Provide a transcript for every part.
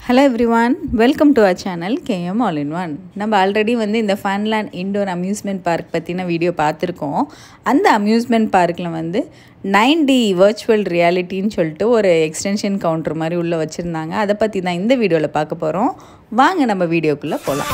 hello everyone welcome to our channel KM all in one நம்ம already வந்து இந்த funland indoor amusement park பற்றின video பார்த்துருக்கோம் அந்த அம்யூஸ்மெண்ட் பார்க்கில் வந்து நைன் டி வர்ச்சுவல் ரியாலிட்டின்னு சொல்லிட்டு ஒரு எக்ஸ்டென்ஷன் கவுண்டர் மாதிரி உள்ளே வச்சுருந்தாங்க அதை பற்றி தான் இந்த வீடியோவில் பார்க்க போகிறோம் வாங்க நம்ம வீடியோக்குள்ளே போகலாம்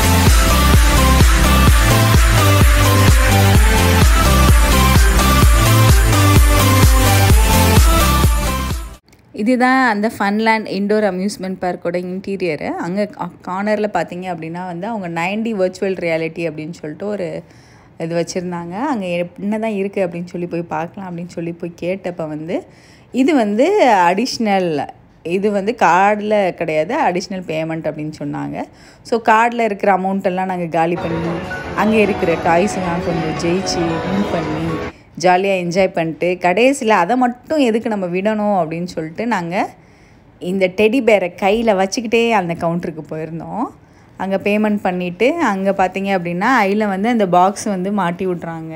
இதுதான் அந்த ஃபன்லேண்ட் இண்டோர் அம்யூஸ்மெண்ட் பார்க்கோட இன்டீரியரு அங்கே கார்னரில் பார்த்தீங்க அப்படின்னா வந்து அவங்க நைன்டி வர்ச்சுவல் ரியாலிட்டி அப்படின்னு சொல்லிட்டு ஒரு இது வச்சுருந்தாங்க அங்கே என்ன தான் இருக்குது அப்படின்னு சொல்லி போய் பார்க்கலாம் அப்படின்னு சொல்லி போய் கேட்டப்போ வந்து இது வந்து அடிஷ்னல் இது வந்து கார்டில் கிடையாது அடிஷ்னல் பேமெண்ட் அப்படின்னு சொன்னாங்க ஸோ கார்டில் இருக்கிற அமௌண்ட்டெல்லாம் நாங்கள் காலி பண்ணி அங்கே இருக்கிற டாய்ஸ்லாம் கொஞ்சம் ஜெயிச்சு வின் பண்ணி ஜாலியாக என்ஜாய் பண்ணிட்டு கடைசியில் அதை மட்டும் எதுக்கு நம்ம விடணும் அப்படின்னு சொல்லிட்டு நாங்கள் இந்த டெடி பேரை கையில் வச்சுக்கிட்டே அந்த கவுண்டருக்கு போயிருந்தோம் அங்கே பேமெண்ட் பண்ணிவிட்டு அங்கே பார்த்தீங்க அப்படின்னா ஐயில் வந்து அந்த பாக்ஸ் வந்து மாட்டி விட்றாங்க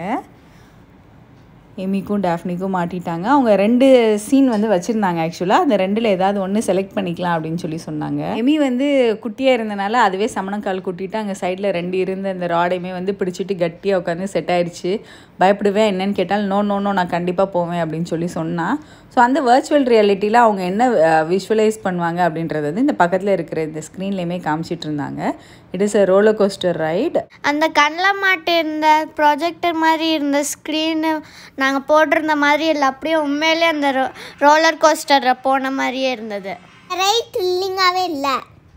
எமிக்கும் டேஃப்னிக்கும் மாட்டிட்டாங்க அவங்க ரெண்டு சீன் வந்து வச்சுருந்தாங்க ஆக்சுவலாக அந்த ரெண்டில் ஏதாவது ஒன்று செலக்ட் பண்ணிக்கலாம் அப்படின்னு சொல்லி சொன்னாங்க எமி வந்து குட்டியாக இருந்தனால அதுவே சமணக்கால் குட்டிட்டு அங்கே சைடில் ரெண்டு இருந்த அந்த ராடையுமே வந்து பிடிச்சிட்டு கட்டியாக உட்காந்து செட் ஆயிடுச்சு பயப்படுவேன் என்னன்னு கேட்டால் நோ நோ நோ நான் கண்டிப்பாக போவேன் அப்படின்னு சொல்லி சொன்னான் ஸோ அந்த வர்ச்சுவல் ரியாலிட்டியில் அவங்க என்ன விஷுவலைஸ் பண்ணுவாங்க அப்படின்றது வந்து இந்த பக்கத்தில் இருக்கிற இந்த ஸ்க்ரீன்லேயுமே காமிச்சிட்டு இருந்தாங்க it is a roller coaster ride அந்த கண்ணில் மாட்டிருந்த ப்ரொஜெக்டர் மாதிரி இருந்த ஸ்க்ரீனு நாங்கள் போட்டிருந்த மாதிரி இல்லை அப்படியே உண்மையிலே அந்த ரோ ரோலர் கோஸ்டரில் போன மாதிரியே இருந்தது ரைட் த்ரில்லிங்காகவே இல்லை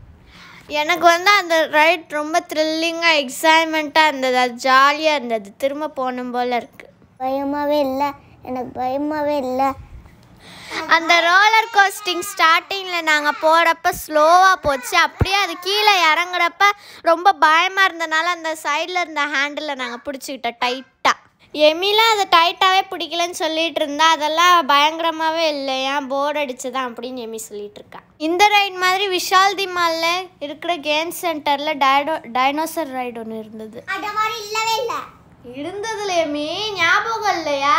எனக்கு வந்து அந்த ரைட் ரொம்ப த்ரில்லிங்காக எக்ஸைட்மெண்ட்டாக இருந்தது அது ஜாலியாக இருந்தது திரும்ப போகணும் போல் இருக்குது பயமாகவே இல்லை எனக்கு பயமாகவே இல்லை அந்த ரோலர் கோஸ்டிங் ஸ்டார்டிங்கில் நாங்கள் போகிறப்ப ஸ்லோவாக போச்சு அப்படியே அது கீழே இறங்குறப்ப ரொம்ப பயமாக இருந்தனால அந்த சைடில் இருந்த ஹேண்டில் நாங்கள் பிடிச்சிக்கிட்டோம் டைட்டாக எமிலாம் அதை டைட்டாகவே பிடிக்கலன்னு சொல்லிட்டு இருந்தா அதெல்லாம் பயங்கரமாகவே இல்லை ஏன் போர்டு அடிச்சுதான் அப்படின்னு எமி சொல்லிட்டு இருக்கா இந்த ரைட் மாதிரி விஷால் தி மாலில் இருக்கிற கேம் சென்டரில் டைடோ டைனோசர் ரைடு ஒன்று இருந்தது அந்த மாதிரி இல்லவே இல்லை இருந்ததுல எமி ஞாபகம் இல்லையா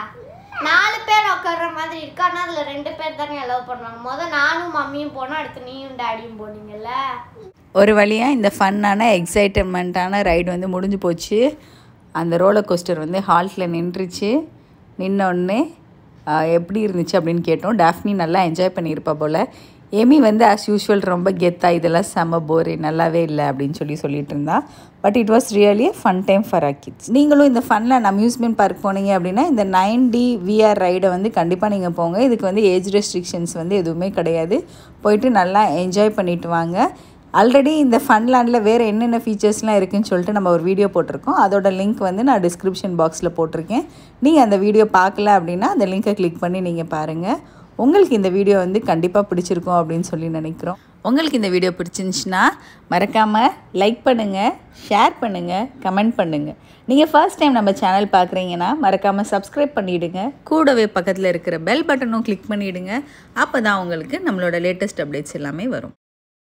நாலு பேர் உட்கார்ற மாதிரி இருக்கு ஆனால் அதில் ரெண்டு பேர் தானே அலோவ் பண்ணுவாங்க முதல் நானும் மம்மியும் போனோம் அடுத்து நீயும் டேடியும் போனீங்கல்ல ஒரு வழியாக இந்த ஃபன்னான எக்ஸைட்டமெண்ட்டான ரைடு வந்து முடிஞ்சு போச்சு அந்த ரோலர் கோஸ்டர் வந்து ஹால்ட்டில் நின்றுச்சு நின்னோடனே எப்படி இருந்துச்சு அப்படின்னு கேட்டோம் டாஃப்னி நல்லா என்ஜாய் பண்ணியிருப்பா போல் எமி வந்து ஆஸ் யூஷுவல் ரொம்ப கெத்தாக இதெல்லாம் செம்ம போரு நல்லாவே இல்லை அப்படின்னு சொல்லி சொல்லிட்டு இருந்தா but it was really fun time for a kids நீங்களும் இந்த ஃபன்னில் அம்யூஸ்மெண்ட் பார்க் போனீங்க அப்படின்னா இந்த நைன் டி விஆர் ரைடை வந்து கண்டிப்பாக நீங்கள் போங்க இதுக்கு வந்து ஏஜ் ரெஸ்ட்ரிக்ஷன்ஸ் வந்து எதுவுமே கிடையாது போயிட்டு நல்லா என்ஜாய் பண்ணிட்டு வாங்க ஆல்ரெடி இந்த ஃபன்லேண்டில் வேறு என்னென்ன ஃபீச்சர்ஸ்லாம் இருக்குதுன்னு சொல்லிட்டு நம்ம ஒரு வீடியோ போட்டிருக்கோம் அதோட லிங்க் வந்து நான் டிஸ்கிரிப்ஷன் பாக்ஸில் போட்டிருக்கேன் நீங்கள் அந்த வீடியோ பார்க்கல அப்படின்னா அந்த லிங்க்கை கிளிக் பண்ணி நீங்கள் பாருங்கள் உங்களுக்கு இந்த வீடியோ வந்து கண்டிப்பாக பிடிச்சிருக்கும் அப்படின்னு சொல்லி நினைக்கிறோம் உங்களுக்கு இந்த வீடியோ பிடிச்சிருந்துச்சுன்னா மறக்காமல் லைக் பண்ணுங்கள் ஷேர் பண்ணுங்கள் கமெண்ட் பண்ணுங்கள் நீங்கள் ஃபர்ஸ்ட் டைம் நம்ம சேனல் பார்க்குறீங்கன்னா மறக்காமல் சப்ஸ்கிரைப் பண்ணிவிடுங்க கூடவே பக்கத்தில் இருக்கிற பெல் பட்டனும் கிளிக் பண்ணிவிடுங்க அப்போ தான் உங்களுக்கு நம்மளோட லேட்டஸ்ட் அப்டேட்ஸ் எல்லாமே வரும்